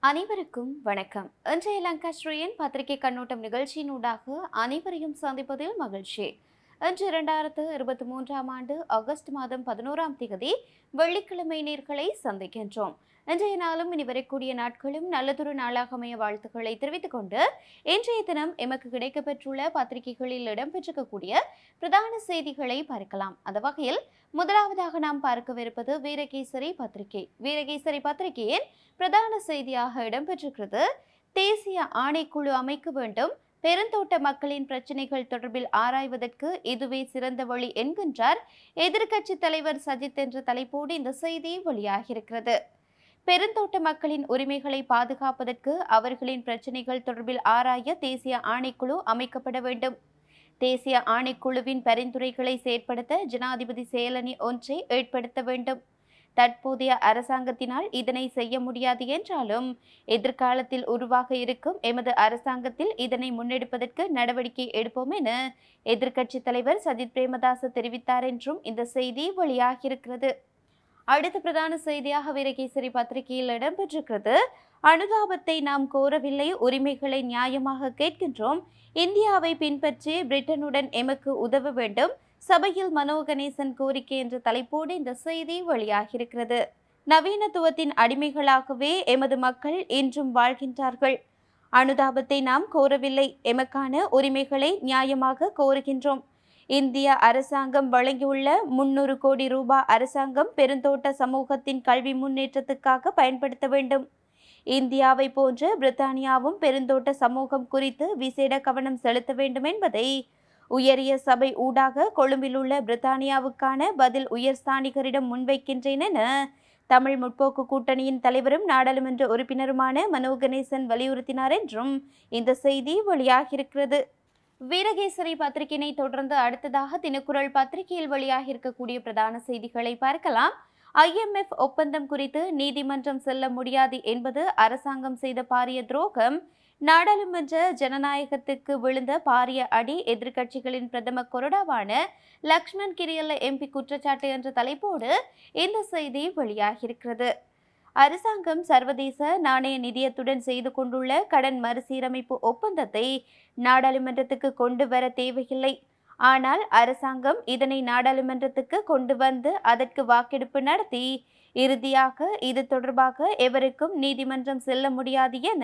அனைவருக்கும் வணக்கம் இன்றைய லங்காஸ்ரீயின் பத்திரிகை கண்ணோட்டம் நிகழ்ச்சியினூடாக அனைவரையும் சந்திப்பதில் மகிழ்ச்சி இன்று இரண்டாயிரத்து இருபத்தி மூன்றாம் ஆண்டு ஆகஸ்ட் மாதம் பதினோராம் தேதி வெள்ளிக்கிழமை நேர்களை சந்திக்கின்றோம் இன்றைய நாளும் இனி வரக்கூடிய நாட்களும் நல்லதொரு நாளாக அமைய வாழ்த்துக்களை தெரிவித்துக் கொண்டு இன்றைய தினம் எமக்கு கிடைக்கப்பெற்றுள்ள பத்திரிகைகளில் இடம்பெற்றிருக்கக்கூடிய பிரதான செய்திகளை பார்க்கலாம் அந்த வகையில் முதலாவதாக நாம் பார்க்கவிருப்பது வீரகேசரி பத்திரிகை வீரகேசரி பத்திரிகையின் பிரதான செய்தியாக இடம்பெற்றிருக்கிறது தேசிய ஆணைக்குழு அமைக்க வேண்டும் பெருந்தோட்ட மக்களின் பிரச்சினைகள் தொடர்பில் ஆராய்வதற்கு இதுவே சிறந்த வழி என்கின்றார் எதிர்க்கட்சி தலைவர் சஜித் என்ற தலைப்போடு இந்த செய்தி வெளியாகியிருக்கிறது பெருந்தோட்ட மக்களின் உரிமைகளை பாதுகாப்பதற்கு அவர்களின் பிரச்சினைகள் தொடர்பில் ஆராய தேசிய ஆணைக்குழு அமைக்கப்பட வேண்டும் தேசிய ஆணைக்குழுவின் பரிந்துரைகளை செயற்படுத்த ஜனாதிபதி செயலணி ஒன்றை ஏற்படுத்த வேண்டும் தற்போதைய அரசாங்கத்தினால் இதனை செய்ய முடியாது என்றாலும் எதிர்காலத்தில் உருவாக இருக்கும் எமது அரசாங்கத்தில் இதனை முன்னெடுப்பதற்கு நடவடிக்கை எடுப்போம் என எதிர்க்கட்சி தலைவர் சஜித் பிரேமதாச தெரிவித்தார் என்றும் இந்த செய்தி வெளியாகியிருக்கிறது அடுத்த பிரதான செய்தியாக வீரகேசரி பத்திரிகையில் இடம்பெற்றிருக்கிறது அனுதாபத்தை நாம் கோரவில்லை உரிமைகளை நியாயமாக கேட்கின்றோம் இந்தியாவை பின்பற்றி பிரிட்டனுடன் எமக்கு உதவ வேண்டும் சபையில் மனோ கணேசன் கோரிக்கை என்ற தலைப்போடு இந்த செய்தி வெளியாகியிருக்கிறது நவீனத்துவத்தின் அடிமைகளாகவே எமது மக்கள் இன்றும் வாழ்கின்றார்கள் அனுதாபத்தை நாம் கோரவில்லை எமக்கான உரிமைகளை நியாயமாக கோருகின்றோம் இந்திய அரசாங்கம் வழங்கியுள்ள முன்னூறு கோடி ரூபாய் அரசாங்கம் பெருந்தோட்ட சமூகத்தின் கல்வி முன்னேற்றத்துக்காக பயன்படுத்த வேண்டும் இந்தியாவை போன்று பிரித்தானியாவும் பெருந்தோட்ட சமூகம் குறித்து விசேட கவனம் செலுத்த வேண்டும் என்பதை உயரிய சபை ஊடாக கொழும்பில் உள்ள பிரித்தானியாவுக்கான பதில் உயர்ஸ்தானிகரிடம் முன்வைக்கின்றேன் என தமிழ் முற்போக்கு கூட்டணியின் தலைவரும் நாடாளுமன்ற உறுப்பினருமான மனோ கணேசன் வலியுறுத்தினார் என்றும் இந்த செய்தி வெளியாகியிருக்கிறது வீரகேசரி பத்திரிகையினை தொடர்ந்து அடுத்ததாக தினக்குரல் பத்திரிகையில் வெளியாகியிருக்கக்கூடிய பிரதான செய்திகளை பார்க்கலாம் ஐஎம்எஃப் ஒப்பந்தம் குறித்து நீதிமன்றம் செல்ல முடியாது என்பது அரசாங்கம் செய்த பாரிய துரோகம் நாடாளுமன்ற ஜனநாயகத்துக்கு விழுந்த பாரிய அடி எதிர்க்கட்சிகளின் பிரதம கொறடாவான லக்ஷ்மண் கிரியல்ல எம்பி குற்றச்சாட்டு என்ற தலைப்போடு இந்த செய்தி வெளியாகியிருக்கிறது அரசாங்கம் சர்வதேச நாணய நிதியத்துடன் செய்து கொண்டுள்ள கடன் மறுசீரமைப்பு ஒப்பந்தத்தை நாடாளுமன்றத்துக்கு கொண்டு வர தேவையில்லை ஆனால் அரசாங்கம் இதனை நாடாளுமன்றத்துக்கு கொண்டு வந்து அதற்கு வாக்கெடுப்பு நடத்தி இறுதியாக இது தொடர்பாக எவருக்கும் நீதிமன்றம் செல்ல முடியாது என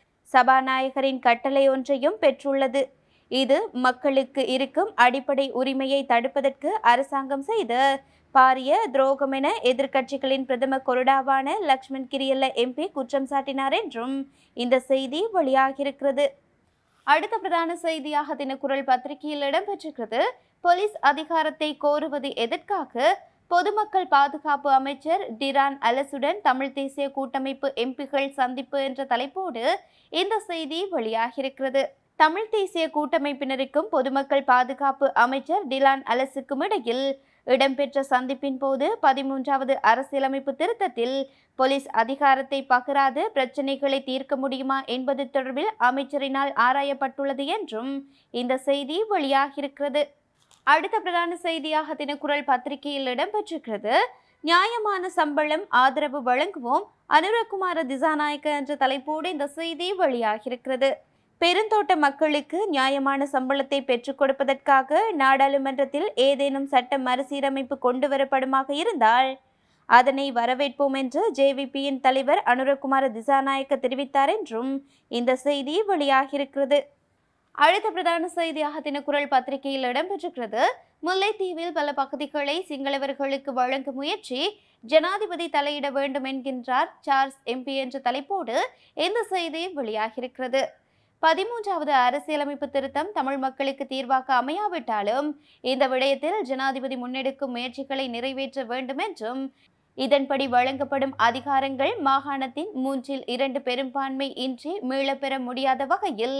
சபாநாயகரின் கட்டளை ஒன்றையும் பெற்றுள்ளது இது மக்களுக்கு இருக்கும் அடிப்படை உரிமையை தடுப்பதற்கு அரசாங்கம் செய்த பாரிய துரோகம் என எதிர்க்கட்சிகளின் பிரதம கொறடாவான லக்ஷ்மண் கிரியல்ல எம்பி குற்றம் சாட்டினார் என்றும் இந்த செய்தி வெளியாகியிருக்கிறது அடுத்த பிரதான செய்தியாக தினக்குரல் பத்திரிகையில் இடம்பெற்றிருக்கிறது போலீஸ் அதிகாரத்தை கோருவது எதற்காக பொதுமக்கள் பாதுகாப்பு அமைச்சர் டிரான் அலசுடன் தமிழ் தேசிய கூட்டமைப்பு எம்பிகள் சந்திப்பு என்ற தலைப்போடு இந்த செய்தி வெளியாகியிருக்கிறது தமிழ் தேசிய கூட்டமைப்பினருக்கும் பொதுமக்கள் பாதுகாப்பு அமைச்சர் டிலான் அலசுக்கும் இடையில் இடம்பெற்ற சந்திப்பின் போது பதிமூன்றாவது அரசியலமைப்பு திருத்தத்தில் போலீஸ் அதிகாரத்தை பகிராது பிரச்சினைகளை தீர்க்க முடியுமா என்பது தொடர்பில் அமைச்சரினால் ஆராயப்பட்டுள்ளது என்றும் இந்த செய்தி வெளியாகியிருக்கிறது அடுத்த பிரதான செய்தியாக தினக்குரல் பத்திரிகையில் இடம்பெற்றிருக்கிறது நியாயமான சம்பளம் ஆதரவு வழங்குவோம் அனுரகுமார திசாநாயக்க என்ற தலைப்போடு இந்த செய்தி வெளியாகியிருக்கிறது பெருந்தோட்ட மக்களுக்கு நியாயமான சம்பளத்தை பெற்றுக் கொடுப்பதற்காக நாடாளுமன்றத்தில் ஏதேனும் சட்ட மறுசீரமைப்பு கொண்டு வரப்படுமாக இருந்தால் அதனை வரவேற்போம் என்று ஜேவிபியின் தலைவர் அனுரகுமார திசாநாயக்க தெரிவித்தார் என்றும் இந்த செய்தி வெளியாகியிருக்கிறது அடுத்த பிரதான செய்தியாக தினக்குரல் பத்திரிகையில் இடம்பெற்றிருக்கிறது முல்லைத்தீவில் பல பகுதிகளை சிங்களவர்களுக்கு வழங்க முயற்சி ஜனாதிபதி தலையிட வேண்டும் என்கின்றார் சார்ஸ் எம்பி என்ற தலைப்போடு இந்த செய்தி வெளியாகியிருக்கிறது பதிமூன்றாவது அரசியலமைப்பு திருத்தம் தமிழ் மக்களுக்கு தீர்வாக அமையாவிட்டாலும் இந்த விடயத்தில் ஜனாதிபதி முன்னெடுக்கும் முயற்சிகளை நிறைவேற்ற வேண்டும் என்றும் இதன்படி வழங்கப்படும் அதிகாரங்கள் மாகாணத்தின் மூன்றில் இரண்டு பெரும்பான்மை இன்றி மீளப்பெற முடியாத வகையில்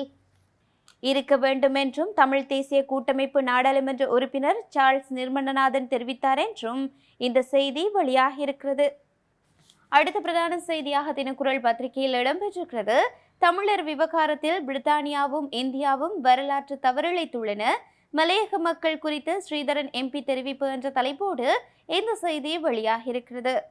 இருக்க வேண்டும் என்றும் தமிழ் தேசிய கூட்டமைப்பு நாடாளுமன்ற உறுப்பினர் சார்ல்ஸ் நிர்மலநாதன் தெரிவித்தார் என்றும் இந்த செய்தி வெளியாகியிருக்கிறது அடுத்த பிரதான செய்தியாக தினக்குரல் பத்திரிகையில் இடம்பெற்றிருக்கிறது தமிழர் விவகாரத்தில் பிரித்தானியாவும் இந்தியாவும் வரலாற்று தவறிழைத்துள்ளன மலையக மக்கள் குறித்து ஸ்ரீதரன் எம்பி தெரிவிப்பு என்ற தலைப்போடு இந்த செய்தி வெளியாகியிருக்கிறது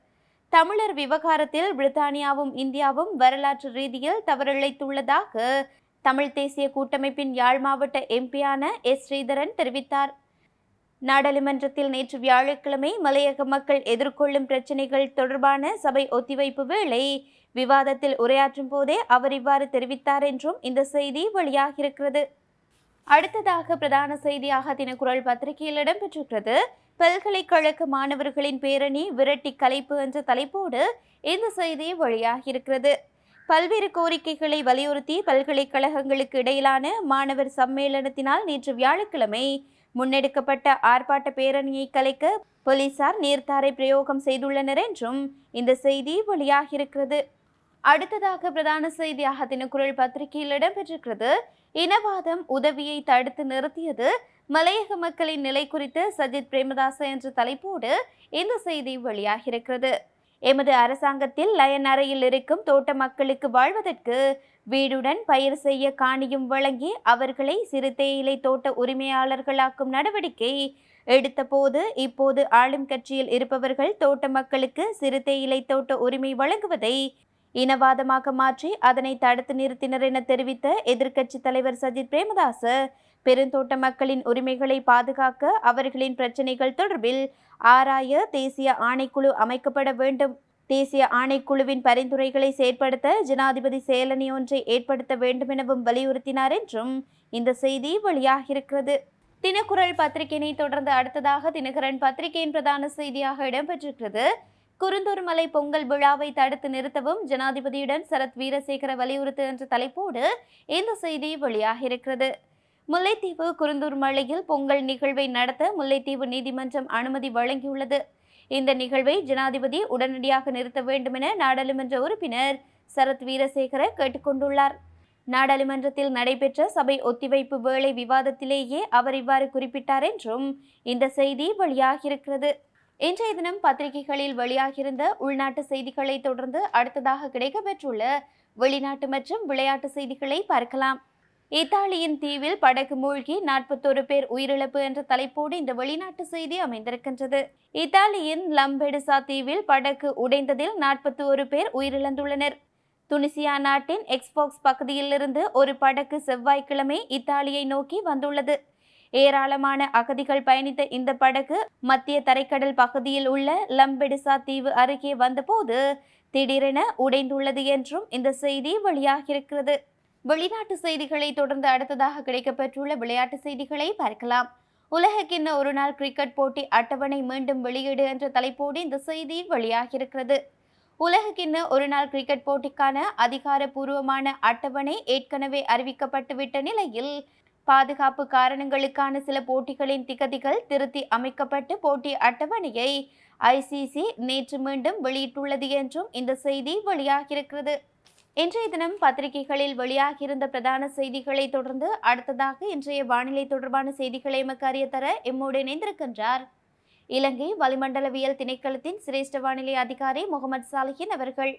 தமிழர் விவகாரத்தில் பிரித்தானியாவும் இந்தியாவும் வரலாற்று ரீதியில் தவறிழைத்துள்ளதாக தமிழ் தேசிய கூட்டமைப்பின் யாழ் மாவட்ட எம்பியான எஸ் ஸ்ரீதரன் தெரிவித்தார் நாடாளுமன்றத்தில் நேற்று வியாழக்கிழமை மலையக மக்கள் எதிர்கொள்ளும் பிரச்சினைகள் தொடர்பான சபை ஒத்திவைப்பு வேளை விவாதத்தில் உரையாற்றும் போதே அவர் இவ்வாறு தெரிவித்தார் என்றும் இந்த செய்தி வெளியாகியிருக்கிறது அடுத்ததாக பிரதான செய்தியாக தினக்குரல் பத்திரிகையில் இடம்பெற்றிருக்கிறது பல்கலைக்கழக மாணவர்களின் பேரணி விரட்டி கலைப்பு என்ற தலைப்போடு இந்த செய்தி வெளியாகியிருக்கிறது பல்வேறு கோரிக்கைகளை வலியுறுத்தி பல்கலைக்கழகங்களுக்கு இடையிலான மாணவர் சம்மேளனத்தினால் நேற்று வியாழக்கிழமை முன்னெடுக்கப்பட்ட ஆர்ப்பாட்ட பேரணியை கலைக்க போலீசார் நீர்த்தாரை பிரயோகம் செய்துள்ளனர் என்றும் இந்த செய்தி வெளியாகியிருக்கிறது அடுத்ததாக பிரதான செய்தியாக தினக்குரல் பத்திரிகையில் இடம்பெற்றிருக்கிறது இனவாதம் உதவியை தடுத்து நிறுத்தியது மலையக மக்களின் நிலை குறித்து சஜித் பிரேமதாச என்ற தலைப்போடு இந்த செய்தி வெளியாகியிருக்கிறது எமது அரசாங்கத்தில் லயன் அறையில் இருக்கும் தோட்ட மக்களுக்கு வாழ்வதற்கு வீடுடன் பயிர் செய்ய காணியும் வழங்கி அவர்களை சிறு தேயிலை தோட்ட உரிமையாளர்களாக்கும் நடவடிக்கை எடுத்தபோது இப்போது ஆளும் கட்சியில் இருப்பவர்கள் தோட்ட மக்களுக்கு சிறு தேயிலை தோட்ட உரிமை வழங்குவதை இனவாதமாக மாற்றி அதனை தடுத்து நிறுத்தினர் என தெரிவித்த எதிர்க்கட்சி தலைவர் சஜித் பிரேமதாச பெருந்தோட்ட மக்களின் உரிமைகளை பாதுகாக்க அவர்களின் பிரச்சினைகள் தொடர்பில் ஆராய தேசிய ஆணைக்குழு அமைக்கப்பட வேண்டும் தேசிய ஆணைக்குழுவின் பரிந்துரைகளை செயற்படுத்த ஜனாதிபதி செயலணி ஒன்றை ஏற்படுத்த வேண்டும் எனவும் வலியுறுத்தினார் என்றும் இந்த செய்தி வெளியாகியிருக்கிறது தினக்குரல் பத்திரிகையினை தொடர்ந்து அடுத்ததாக தினகரன் பத்திரிகையின் பிரதான செய்தியாக இடம்பெற்றிருக்கிறது குருந்தூர் மலை பொங்கல் விழாவை தடுத்து நிறுத்தவும் ஜனாதிபதியுடன் சரத் வீரசேகர வலியுறுத்து என்ற தலைப்போடு இந்த செய்தி வெளியாகியிருக்கிறது முல்லைத்தீவு குருந்தூர் மலையில் பொங்கல் நிகழ்வை நடத்த முல்லைத்தீவு நீதிமன்றம் அனுமதி வழங்கியுள்ளது இந்த நிகழ்வை ஜனாதிபதி உடனடியாக நிறுத்த வேண்டும் என நாடாளுமன்ற உறுப்பினர் சரத் வீரசேகர கேட்டுக்கொண்டுள்ளார் நாடாளுமன்றத்தில் நடைபெற்ற சபை ஒத்திவைப்பு வேளை விவாதத்திலேயே அவர் இவ்வாறு குறிப்பிட்டார் என்றும் இந்த செய்தி வெளியாகியிருக்கிறது இன்றைய தினம் பத்திரிகைகளில் வெளியாகியிருந்த உள்நாட்டு செய்திகளை தொடர்ந்து அடுத்ததாக கிடைக்கப்பெற்றுள்ள வெளிநாட்டு மற்றும் விளையாட்டு செய்திகளை பார்க்கலாம் இத்தாலியின் தீவில் படகு மூழ்கி நாற்பத்தொரு பேர் உயிரிழப்பு என்ற தலைப்போடு இந்த வெளிநாட்டு செய்தி அமைந்திருக்கின்றது இத்தாலியின் லம்பெடுசா தீவில் படகு உடைந்ததில் நாற்பத்தி ஒரு பேர் உயிரிழந்துள்ளனர் துனிசியா நாட்டின் எக்ஸ்பாக்ஸ் பகுதியிலிருந்து ஒரு படகு செவ்வாய்க்கிழமை இத்தாலியை நோக்கி வந்துள்ளது ஏராளமான அகதிகள் பயணித்த இந்த படகு மத்திய தரைக்கடல் பகுதியில் உள்ள லம்பெடுசா தீவு அருகே வந்தபோது திடீரென உடைந்துள்ளது என்றும் இந்த செய்தி வெளியாகியிருக்கிறது வெளிநாட்டு செய்திகளை தொடர்ந்து அடுத்ததாக கிடைக்கப்பெற்றுள்ள விளையாட்டு செய்திகளை பார்க்கலாம் உலகக்கிண்ண ஒருநாள் கிரிக்கெட் போட்டி அட்டவணை மீண்டும் வெளியீடு என்ற தலைப்போடு இந்த செய்தி வெளியாகியிருக்கிறது உலகக்கிண்ண ஒருநாள் கிரிக்கெட் போட்டிக்கான அதிகாரப்பூர்வமான அட்டவணை ஏற்கனவே அறிவிக்கப்பட்டுவிட்ட நிலையில் பாதுகாப்பு காரணங்களுக்கான சில போட்டிகளின் திகதிகள் திருத்தி அமைக்கப்பட்டு போட்டி அட்டவணையை ஐசிசி நேற்று மீண்டும் வெளியிட்டுள்ளது என்றும் இந்த செய்தி வெளியாகியிருக்கிறது இன்றைய தினம் பத்திரிகைகளில் வெளியாகியிருந்த பிரதான செய்திகளை தொடர்ந்து அடுத்ததாக இன்றைய வானிலை தொடர்பான செய்திகளை எமக்கு அறிய தர எம்மோடு இணைந்திருக்கின்றார் இலங்கை வளிமண்டலவியல் திணைக்களத்தின் சிரேஷ்ட வானிலை அதிகாரி முகமது சாலிஹின் அவர்கள்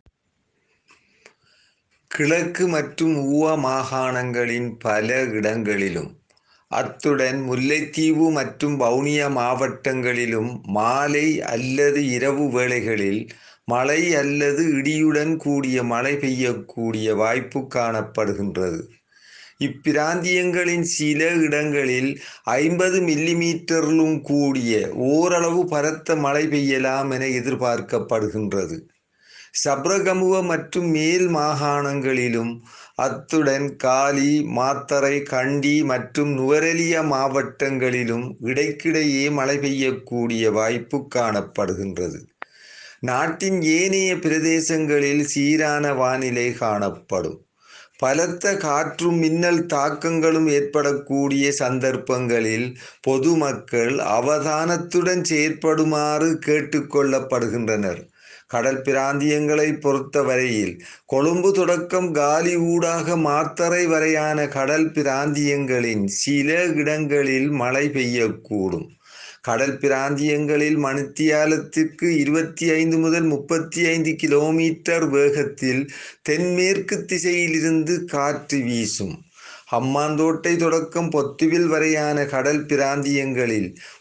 கிழக்கு மற்றும் ஊவ மாகாணங்களின் பல இடங்களிலும் அத்துடன் முல்லைத்தீவு மற்றும் வவுனியா மாவட்டங்களிலும் மாலை அல்லது இரவு வேளைகளில் மழை அல்லது இடியுடன் கூடிய மழை பெய்யக்கூடிய வாய்ப்பு காணப்படுகின்றது இப்பிராந்தியங்களின் சில இடங்களில் ஐம்பது மில்லிமீட்டரிலும் கூடிய ஓரளவு பரத்த மழை பெய்யலாம் என எதிர்பார்க்கப்படுகின்றது சப்ரகமுவ மற்றும் மேல் மாகாணங்களிலும் அத்துடன் காலி மாத்தறை கண்டி மற்றும் நுவரெலியா மாவட்டங்களிலும் இடைக்கிடையே மழை பெய்யக்கூடிய வாய்ப்பு காணப்படுகின்றது நாட்டின் ஏனைய பிரதேசங்களில் சீரான வானிலை காணப்படும் பலத்த காற்றும் மின்னல் தாக்கங்களும் ஏற்படக்கூடிய சந்தர்ப்பங்களில் பொதுமக்கள் அவதானத்துடன் செயற்படுமாறு கேட்டுக்கொள்ளப்படுகின்றனர் கடல் பிராந்தியங்களை பொறுத்தவரையில் கொழும்பு தொடக்கம் காலி ஊடாக மாத்தறை வரையான கடல் பிராந்தியங்களின் சில இடங்களில் மழை பெய்யக்கூடும் கடல் பிராந்தியங்களில் மணித்தியாலத்திற்கு இருபத்தி ஐந்து முதல் முப்பத்தி ஐந்து கிலோமீட்டர் வேகத்தில் தென்மேற்கு திசையிலிருந்து காற்று வீசும் ஹம்மாந்தோட்டை தொடக்கம் பொத்துவில் வரையான கடல் பிராந்தியங்களில்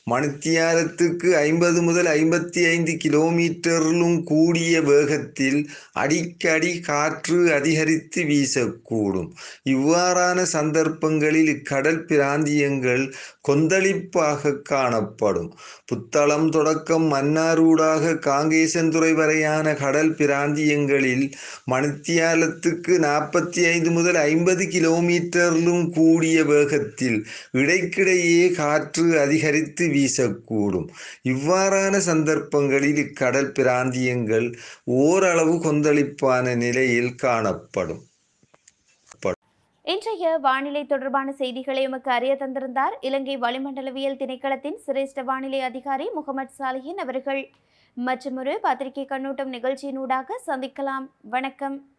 மணித்தியாலத்துக்கு ஐம்பது முதல் ஐம்பத்தி ஐந்து கிலோமீட்டரிலும் கூடிய வேகத்தில் அடிக்கடி காற்று அதிகரித்து வீசக்கூடும் இவ்வாறான சந்தர்ப்பங்களில் இக்கடல் பிராந்தியங்கள் கொந்தளிப்பாக காணப்படும் புத்தளம் தொடக்கம் மன்னாரூடாக காங்கேசன்துறை வரையான கடல் பிராந்தியங்களில் மணித்தியாலத்துக்கு நாற்பத்தி ஐந்து முதல் ஐம்பது கிலோமீட்டரிலும் கூடிய வேகத்தில் இடைக்கிடையே காற்று அதிகரித்து வீசக்கூடும் இவ்வாறான சந்தர்ப்பங்களில் இக்கடல் பிராந்தியங்கள் ஓரளவு கொந்தளிப்பான நிலையில் காணப்படும் இன்றைய வானிலை தொடர்பான செய்திகளை எமக்கு அறிய தந்திருந்தார் இலங்கை வளிமண்டலவியல் திணைக்களத்தின் சிரேஷ்ட வானிலை அதிகாரி முகமது சாலிஹின் அவர்கள் மற்றொரு பத்திரிகை கண்ணோட்டம் நிகழ்ச்சியினூடாக சந்திக்கலாம் வணக்கம்